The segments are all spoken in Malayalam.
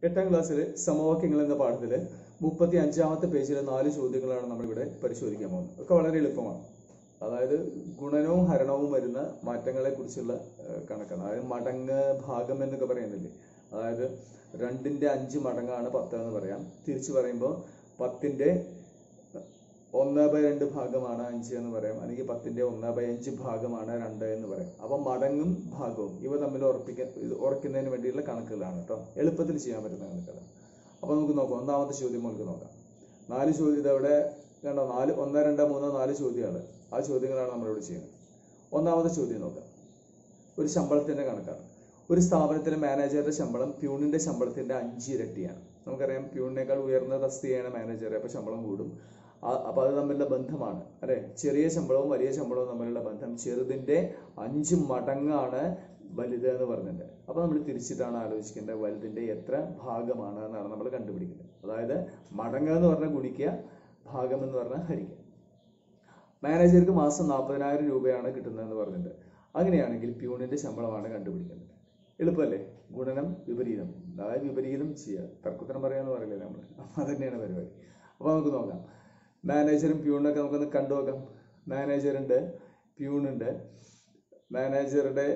എട്ടാം ക്ലാസ്സിൽ സമവാക്യങ്ങൾ എന്ന പാഠത്തിൽ മുപ്പത്തി അഞ്ചാമത്തെ പേജിലെ നാല് ചോദ്യങ്ങളാണ് നമ്മളിവിടെ പരിശോധിക്കാൻ പോകുന്നത് ഒക്കെ വളരെ എളുപ്പമാണ് അതായത് ഗുണനവും ഹരണവും വരുന്ന മാറ്റങ്ങളെ കുറിച്ചുള്ള ഏഹ്, കണക്കാണ് അതായത് മടങ്ങ് ഭാഗം എന്നൊക്കെ പറയുന്നില്ലേ അതായത് രണ്ടിന്റെ അഞ്ച് മടങ്ങാണ് പത്ത് എന്ന് പറയാം തിരിച്ചു പറയുമ്പോൾ പത്തിന്റെ ഒന്ന് ബൈ രണ്ട് ഭാഗമാണ് അഞ്ച് എന്ന് പറയാം അല്ലെങ്കിൽ പത്തിന്റെ ഒന്ന് ബൈ അഞ്ച് ഭാഗമാണ് രണ്ട് എന്ന് പറയാം അപ്പൊ മടങ്ങും ഭാഗവും ഇവ തമ്മിൽ ഉറപ്പിക്കാൻ ഇത് ഉറക്കുന്നതിന് വേണ്ടിയുള്ള കണക്കുകളാണ് കേട്ടോ എളുപ്പത്തിൽ ചെയ്യാൻ പറ്റുന്ന കണക്കുകളാണ് അപ്പൊ നമുക്ക് നോക്കാം ഒന്നാമത്തെ ചോദ്യം നമുക്ക് നോക്കാം നാല് ചോദ്യം ഇതവിടെ കണ്ടോ നാല് ഒന്ന് രണ്ട് മൂന്ന് നാല് ചോദ്യമാണ് ആ ചോദ്യങ്ങളാണ് നമ്മളിവിടെ ചെയ്യുന്നത് ഒന്നാമത്തെ ചോദ്യം നോക്കാം ഒരു ശമ്പളത്തിന്റെ കണക്കാണ് ഒരു സ്ഥാപനത്തിലെ മാനേജറുടെ ശമ്പളം പ്യൂണിന്റെ ശമ്പളത്തിന്റെ അഞ്ച് ഇരട്ടിയാണ് നമുക്കറിയാം പ്യൂണിനേക്കാൾ ഉയർന്ന തസ്തികയാണ് മാനേജർ അപ്പൊ ശമ്പളം കൂടും ആ- അപ്പൊ അത് തമ്മിലുള്ള ബന്ധമാണ് അല്ലെ ചെറിയ ശമ്പളവും വലിയ ശമ്പളവും തമ്മിലുള്ള ബന്ധം ചെറുതിന്റെ അഞ്ച് മടങ്ങാണ് വലുത് എന്ന് പറഞ്ഞിട്ടുണ്ട് അപ്പൊ നമ്മൾ തിരിച്ചിട്ടാണ് ആലോചിക്കേണ്ടത് വലുതിന്റെ എത്ര ഭാഗമാണ് എന്നാണ് നമ്മൾ കണ്ടുപിടിക്കുന്നത് അതായത് മടങ്ങ് എന്ന് പറഞ്ഞാൽ ഗുണിക്കുക ഭാഗം എന്ന് പറഞ്ഞാൽ ഹരിക്കുക മാനേജർക്ക് മാസം നാൽപ്പതിനായിരം രൂപയാണ് കിട്ടുന്നതെന്ന് പറഞ്ഞിട്ടുണ്ട് അങ്ങനെയാണെങ്കിൽ പ്യൂണിന്റെ ശമ്പളമാണ് കണ്ടുപിടിക്കേണ്ടത് എളുപ്പമല്ലേ ഗുണനം വിപരീതം അതായത് വിപരീതം ചെയ്യുക തർക്കുത്തരം പറയാന്ന് പറയില്ലേ നമ്മൾ അത് തന്നെയാണ് പരിപാടി അപ്പൊ നമുക്ക് നോക്കാം മാനേജറും പ്യൂണൊക്കെ നമുക്കൊന്ന് കണ്ടു നോക്കാം മാനേജറുണ്ട് പ്യൂണുണ്ട് മാനേജറുടെ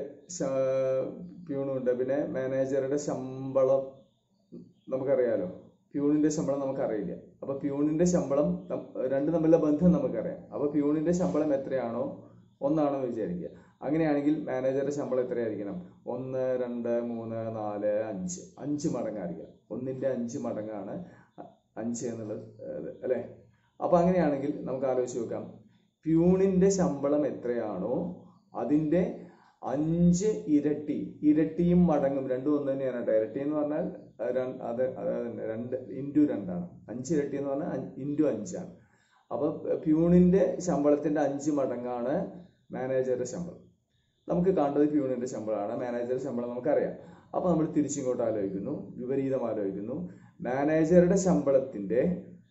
പ്യൂണുണ്ട് പിന്നെ മാനേജറുടെ ശമ്പളം നമുക്കറിയാലോ പ്യൂണിന്റെ ശമ്പളം നമുക്കറിയില്ല അപ്പൊ പ്യൂണിന്റെ ശമ്പളം നം- രണ്ടും തമ്മിലുള്ള ബന്ധം നമുക്കറിയാം അപ്പൊ പ്യൂണിന്റെ ശമ്പളം എത്രയാണോ ഒന്നാണെന്ന് വിചാരിക്കുക അങ്ങനെയാണെങ്കിൽ മാനേജറുടെ ശമ്പളം എത്രയായിരിക്കണം ഒന്ന് രണ്ട് മൂന്ന് നാല് അഞ്ച് അഞ്ച് മടങ്ങായിരിക്കാം ഒന്നിന്റെ അഞ്ച് മടങ്ങാണ് അ- അഞ്ച് എന്നുള്ളത് ഏഹ്, അല്ലെ അപ്പൊ അങ്ങനെയാണെങ്കിൽ നമുക്ക് ആലോചിച്ച് നോക്കാം പ്യൂണിന്റെ ശമ്പളം എത്രയാണോ അതിന്റെ അഞ്ച് ഇരട്ടി ഇരട്ടിയും മടങ്ങും രണ്ടും ഒന്ന് തന്നെയാണ് കേട്ടോ ഇരട്ടി എന്ന് പറഞ്ഞാൽ അത് ര- അത് അത് തന്നെ രണ്ട് ഇൻറ്റു രണ്ടാണ് അഞ്ച് ഇരട്ടി എന്ന് പറഞ്ഞാൽ ഇൻറ്റു അഞ്ചാണ് അപ്പൊ പ്യൂണിന്റെ ശമ്പളത്തിന്റെ അഞ്ച് മടങ്ങാണ് മാനേജറുടെ ശമ്പളം നമുക്ക് കാണേണ്ടത് പ്യൂണിന്റെ ശമ്പളമാണ് മാനേജറുടെ ശമ്പളം നമുക്കറിയാം അപ്പൊ നമ്മൾ തിരിച്ചിങ്ങോട്ട് ആലോചിക്കുന്നു വിപരീതം ആലോചിക്കുന്നു മാനേജറുടെ ശമ്പളത്തിന്റെ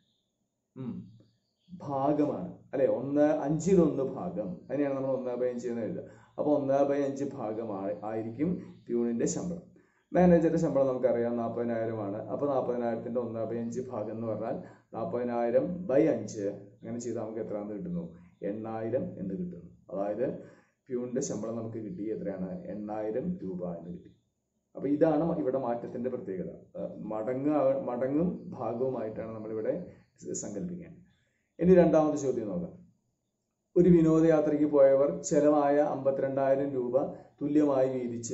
ഉം, ഭാഗമാണ് അല്ലെ ഒന്ന് അഞ്ചിലൊന്ന് ഭാഗം അതിനെയാണ് നമ്മൾ ഒന്ന് ബൈ അഞ്ച് എന്ന് എഴുതുക അപ്പൊ ഒന്ന് ബൈ അഞ്ച് ഭാഗമാണ് ആയിരിക്കും പ്യൂണിന്റെ ശമ്പളം മാനേജറുടെ ശമ്പളം നമുക്കറിയാം നാൽപ്പതിനായിരമാണ് അപ്പൊ നാൽപ്പതിനായിരത്തിന്റെ ഒന്ന് ബൈ അഞ്ച് ഭാഗം എന്ന് പറഞ്ഞാൽ നാൽപ്പതിനായിരം ബൈ അഞ്ച് അങ്ങനെ ചെയ്താൽ നമുക്ക് എത്രയാണെന്ന് കിട്ടുന്നു എണ്ണായിരം എന്ന് കിട്ടുന്നു അതായത് പ്യൂണിന്റെ ശമ്പളം നമുക്ക് കിട്ടി എത്രയാണ് എണ്ണായിരം രൂപ എന്ന് കിട്ടി അപ്പൊ ഇതാണ് ഇവിടെ മാറ്റത്തിന്റെ പ്രത്യേകത അഹ് മടങ്ങ് ആ- മടങ്ങും ഭാഗവുമായിട്ടാണ് നമ്മളിവിടെ സങ്കല്പിക്കാൻ ഇനി രണ്ടാമത്തെ ചോദ്യം നോക്കാം ഒരു വിനോദയാത്രയ്ക്ക് പോയവർ ചെലവായ അമ്പത്തിരണ്ടായിരം രൂപ തുല്യമായി വീതിച്ച്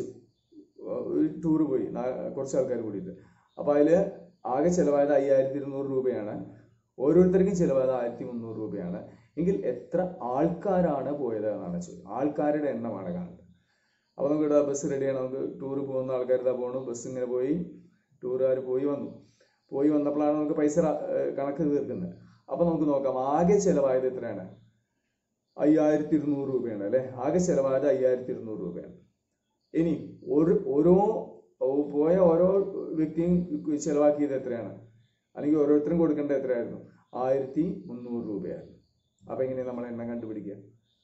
ഒരു ടൂർ പോയി നാ- കുറച്ച് ആൾക്കാർ കൂടിയിട്ട് അപ്പൊ അതില് ആകെ ചെലവായത് അയ്യായിരത്തി ഇരുന്നൂറ് രൂപയാണ് ഓരോരുത്തർക്കും ചെലവായത് ആയിരത്തി മുന്നൂറ് രൂപയാണ് എങ്കിൽ എത്ര ആൾക്കാരാണ് പോയത് എന്നാണ് ചോദ്യം ആൾക്കാരുടെ എണ്ണമാണ് കാണുന്നത് അപ്പൊ നമുക്ക് ഇവിടെ ബസ് റെഡിയാണ് നമുക്ക് ടൂർ പോകുന്ന ആൾക്കാർ ഇതാ പോകണം ബസ് ഇങ്ങനെ പോയി ടൂറുകാർ പോയി വന്നു പോയി വന്നപ്പോഴാണ് നമുക്ക് പൈസ റ- ഏഹ് കണക്ക് തീർക്കുന്നത് അപ്പൊ നമുക്ക് നോക്കാം ആകെ ചെലവായത് എത്രയാണ് അയ്യായിരത്തി ഇരുന്നൂറ് രൂപയാണ് അല്ലെ ആകെ ചെലവായത് അയ്യായിരത്തി ഇരുന്നൂറ് രൂപയാണ് ഇനി ഒരു ഓരോ ഓ- പോയ ഓരോ വ്യക്തിയും ചെലവാക്കിയത് എത്രയാണ് അല്ലെങ്കിൽ ഓരോരുത്തരും കൊടുക്കേണ്ടത് എത്രയായിരുന്നു ആയിരത്തി മുന്നൂറ് രൂപയായിരുന്നു അപ്പൊ എങ്ങനെയാ നമ്മൾ എണ്ണം കണ്ടുപിടിക്കുക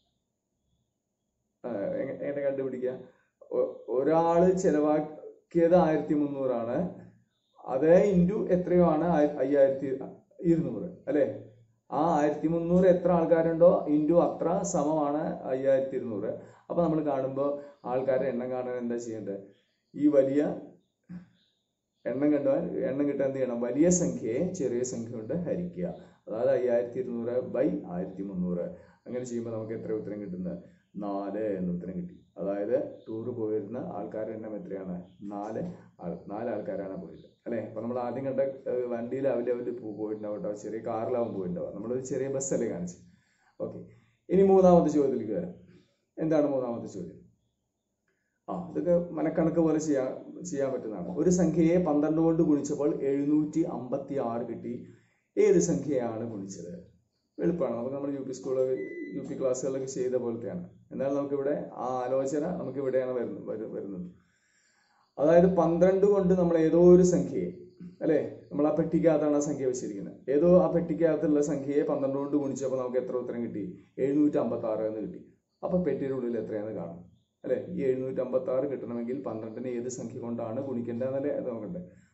ആ, എങ്ങ- എങ്ങനെ കണ്ടുപിടിക്കുക ഒ- ഒരാള് ചെലവാക്കിയത് ആയിരത്തി മുന്നൂറാണ് അതേ ഇൻറ്റു എത്രയോ ആണ് ആയി- അയ്യായിരത്തി ഇരുന്നൂറ് അല്ലെ ആ ആയിരത്തി മുന്നൂറ് എത്ര ആൾക്കാരുണ്ടോ ഇൻറ്റു അത്ര സമമാണ് അയ്യായിരത്തി ഇരുന്നൂറ് അപ്പൊ നമ്മൾ കാണുമ്പോൾ ആൾക്കാരുടെ എണ്ണം കാണാൻ എന്താ ചെയ്യേണ്ടത് ഈ വലിയ എണ്ണം കണ്ടാൽ എണ്ണം കിട്ടാൻ എന്ത് ചെയ്യണം വലിയ സംഖ്യയെ ചെറിയ സംഖ്യ കൊണ്ട് ഹരിക്കുക അതായത് അയ്യായിരത്തി ഇരുന്നൂറ് ബൈ ആയിരത്തി മുന്നൂറ് അങ്ങനെ ചെയ്യുമ്പോൾ നമുക്ക് എത്ര ഉത്തരം കിട്ടുന്നത് നാല് എന്ന ഉത്തരം കിട്ടി അതായത് ടൂർ പോയിരുന്ന ആൾക്കാരുടെ എണ്ണം എത്രയാണ് നാല് ആൾ നാല് ആൾക്കാരാണ് പോയത് അല്ലെ അപ്പൊ നമ്മൾ ആദ്യം കണ്ട ഏഹ്, വണ്ടിയിൽ അവൈലബിൾ പോയിട്ടുണ്ടാവും കേട്ടോ ചെറിയ കാറിലാവും പോയിട്ടുണ്ടാവും നമ്മളൊരു ചെറിയ ബസ്സല്ലേ കാണിച്ചു ഓക്കെ ഇനി മൂന്നാമത്തെ ചോദ്യത്തിലേക്ക് വരാം എന്താണ് മൂന്നാമത്തെ ചോദ്യം ആ ഇതൊക്കെ മനക്കണക്ക് പോലെ ചെയ്യാൻ ചെയ്യാൻ പറ്റുന്നതാണ് ഒരു സംഖ്യയെ പന്ത്രണ്ട് കൊണ്ട് ഗുണിച്ചപ്പോൾ എഴുന്നൂറ്റി അമ്പത്തി ആറ് കിട്ടി ഏത് സംഖ്യയാണ് ഗുണിച്ചത് എളുപ്പമാണ് നമുക്ക് നമ്മൾ യു പി സ്കൂളിൽ യു പി ക്ലാസ്സുകളിലൊക്കെ ചെയ്ത പോലത്തെയാണ് എന്നാൽ നമുക്കിവിടെ ആ ആലോചന നമുക്ക് ഇവിടെയാണ് വരുന്നത് വരു- വരുന്നത് അതായത് പന്ത്രണ്ട് കൊണ്ട് നമ്മൾ ഏതോ ഒരു സംഖ്യയെ അല്ലെ നമ്മൾ ആ പെട്ടിക്കകത്താണ് ആ സംഖ്യ വെച്ചിരിക്കുന്നത് ഏതോ ആ പെട്ടിക്കകത്തുള്ള സംഖ്യയെ പന്ത്രണ്ട് കൊണ്ട് ഗുണിച്ചപ്പോൾ നമുക്ക് എത്ര ഉത്തരം കിട്ടി എഴുന്നൂറ്റി അമ്പത്തി ആറ് എന്ന് കിട്ടി അപ്പൊ പെട്ടിയുടെ ഉള്ളിൽ എത്രയാണെന്ന് കാണും അല്ലെ ഈ എഴുന്നൂറ്റി അമ്പത്തി ആറ് കിട്ടണമെങ്കിൽ പന്ത്രണ്ടിനെ ഏത് സംഖ്യ കൊണ്ടാണ് ഗുണിക്കേണ്ടതെന്നല്ലേ നോക്കണ്ടേ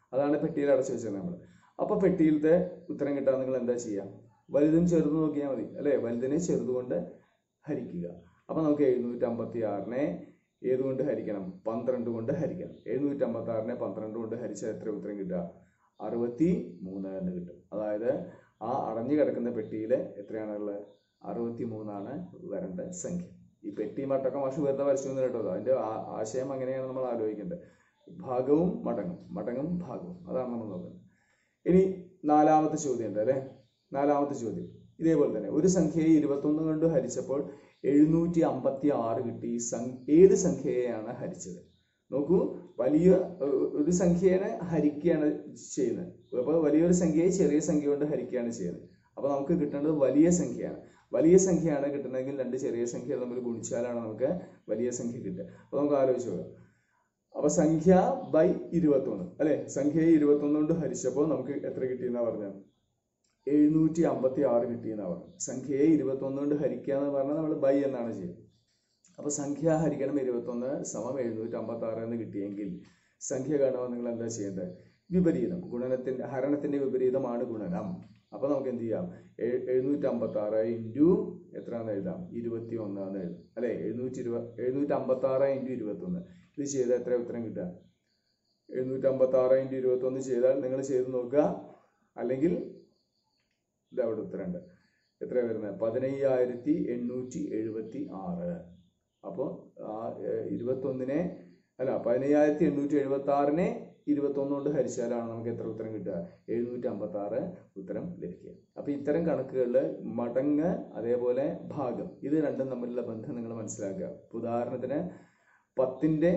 അതാണ് പെട്ടിയിൽ അടച്ചു വെച്ചത് നമ്മൾ അപ്പൊ പെട്ടിയിലത്തെ ഉത്തരം കിട്ടാൻ നിങ്ങൾ എന്താ ചെയ്യുക വലുതും ചെറുതും നോക്കിയാൽ മതി അല്ലെ വലുതിനെ ചെറുതുകൊണ്ട് ഹരിക്കുക അപ്പൊ നമുക്ക് എഴുന്നൂറ്റി അമ്പത്തി ആറിനെ ഏതുകൊണ്ട് ഹരിക്കണം പന്ത്രണ്ട് കൊണ്ട് ഹരിക്കണം എഴുന്നൂറ്റി അമ്പത്തി ആറിനെ പന്ത്രണ്ട് കൊണ്ട് ഹരിച്ചാൽ എത്ര ഉത്തരം കിട്ടുക അറുപത്തി മൂന്ന് എന്ന് കിട്ടും അതായത് ആ അടഞ്ഞു കിടക്കുന്ന പെട്ടിയിൽ എത്രയാണുള്ളത് അറുപത്തി മൂന്നാണ് വരേണ്ട സംഖ്യ ഈ പെട്ടി മട്ടക്കം മാഷ് വെറുതെ വരച്ചു എന്ന് കേട്ടോ അതിന്റെ ആ- ആശയം അങ്ങനെയാണ് നമ്മൾ ആലോചിക്കേണ്ടത് ഭാഗവും മടങ്ങും മടങ്ങും ഭാഗവും അതാണ് നമ്മൾ നോക്കുന്നത് ഇനി നാലാമത്തെ ചോദ്യം ഉണ്ട് അല്ലെ നാലാമത്തെ ചോദ്യം ഇതേപോലെ തന്നെ ഒരു സംഖ്യയെ ഇരുപത്തൊന്ന് കൊണ്ട് ഹരിച്ചപ്പോൾ എഴുന്നൂറ്റി അമ്പത്തി ആറ് കിട്ടി ഈ സം- ഏത് സംഖ്യയെയാണ് ഹരിച്ചത് നോക്കൂ വലിയ ഏർ, ഒരു സംഖ്യയെ ഹരിക്കുകയാണ് ചെയ്യുന്നത് അപ്പോൾ വലിയൊരു സംഖ്യയെ ചെറിയ സംഖ്യ കൊണ്ട് ഹരിക്കുകയാണ് ചെയ്യുന്നത് അപ്പോൾ നമുക്ക് കിട്ടേണ്ടത് വലിയ സംഖ്യയാണ് വലിയ സംഖ്യയാണ് കിട്ടുന്നതെങ്കിൽ രണ്ട് ചെറിയ സംഖ്യ തമ്മിൽ ഗുണിച്ചാലാണ് നമുക്ക് വലിയ സംഖ്യ കിട്ടുക അപ്പോൾ നമുക്ക് ആലോചിച്ച് നോക്കാം അപ്പൊ സംഖ്യ ബൈ ഇരുപത്തൊന്ന് അല്ലെ സംഖ്യയെ ഇരുപത്തൊന്ന് കൊണ്ട് ഹരിച്ചപ്പോൾ നമുക്ക് എത്ര കിട്ടിയെന്നാ പറഞ്ഞത് എഴുന്നൂറ്റി അമ്പത്തി ആറ് കിട്ടിയെന്നാ പറഞ്ഞു സംഖ്യയെ ഇരുപത്തൊന്ന് കൊണ്ട് ഹരിക്കുക എന്ന് പറഞ്ഞാൽ നമ്മൾ ബൈ എന്നാണ് ചെയ്യുന്നത് അപ്പൊ സംഖ്യ ഹരിക്കണം ഇരുപത്തൊന്ന് സമം എഴുന്നൂറ്റി അമ്പത്തി ആറ് എന്ന് കിട്ടിയെങ്കിൽ സംഖ്യ കാണുമ്പോൾ നിങ്ങൾ എന്താ ചെയ്യേണ്ടത് വിപരീതം ഗുണനത്തിന്റെ ഹരണത്തിന്റെ വിപരീതമാണ് ഗുണനം അപ്പൊ നമുക്ക് എന്ത് ചെയ്യാം എഴു- എഴുന്നൂറ്റി അമ്പത്തി ആറ് ഇൻറ്റു എത്രയാണെന്ന് എഴുതാം ഇരുപത്തി ഒന്നാന്ന് എഴുതാം അല്ലെ എഴുന്നൂറ്റി ഇരുപത് എഴുന്നൂറ്റി അമ്പത്തി ആറ് ഇൻറ്റു ഇരുപത്തി ഒന്ന് ഇത് ചെയ്താൽ എത്ര ഉത്തരം കിട്ടുക എഴുന്നൂറ്റി അമ്പത്തി ആറ് ഇൻറ്റു ഇരുപത്തി ഒന്ന് ചെയ്താൽ നിങ്ങൾ ചെയ്ത് നോക്കുക അല്ലെങ്കിൽ ഇത് അവിടെ ഉത്തരമുണ്ട് എത്ര വരുന്നത് പതിനയ്യായിരത്തി എണ്ണൂറ്റി എഴുപത്തി ആറ് അപ്പോൾ ആ ഇരുപത്തൊന്നിനെ അല്ല പതിനയ്യായിരത്തി എണ്ണൂറ്റി എഴുപത്തി ആറിനെ ഇരുപത്തൊന്ന് കൊണ്ട് ഹരിച്ചാലാണ് നമുക്ക് എത്ര ഉത്തരം കിട്ടുക എഴുന്നൂറ്റി അമ്പത്തി ആറ് ഉത്തരം ലഭിക്കുക അപ്പൊ ഇത്തരം കണക്കുകളിൽ മടങ്ങ് അതേപോലെ ഭാഗം ഇത് രണ്ടും തമ്മിലുള്ള ബന്ധം നിങ്ങൾ മനസ്സിലാക്കുക ഇപ്പൊ ഉദാഹരണത്തിന് പത്തിന്റെ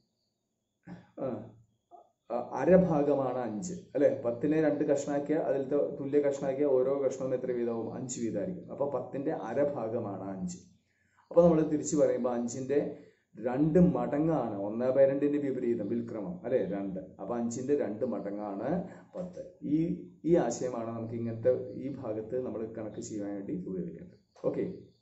ആ, ആ, അരഭാഗമാണ് അഞ്ച് അല്ലെ പത്തിനെ രണ്ട് കഷ്ണാക്കിയ അതിലത്തെ തുല്യ കഷ്ണാക്കിയ ഓരോ കഷ്ണവും എത്ര വീതമാവും അഞ്ച് വീതമായിരിക്കും അപ്പൊ പത്തിന്റെ അരഭാഗമാണ് അഞ്ച് അപ്പൊ നമ്മൾ തിരിച്ചു പറയുമ്പോൾ അഞ്ചിന്റെ രണ്ട് മടങ്ങാണ് ഒന്നേ ബൈ രണ്ടിന്റെ വിപരീതം വിൽക്രമം അല്ലെ രണ്ട് അപ്പൊ അഞ്ചിന്റെ രണ്ട് മടങ്ങാണ് പത്ത് ഈ ഈ ആശയമാണ് നമുക്ക് ഇങ്ങനത്തെ ഈ ഭാഗത്ത് നമ്മൾ കണക്ക് ചെയ്യാൻ വേണ്ടി ഉപയോഗിക്കേണ്ടത് ഓക്കെ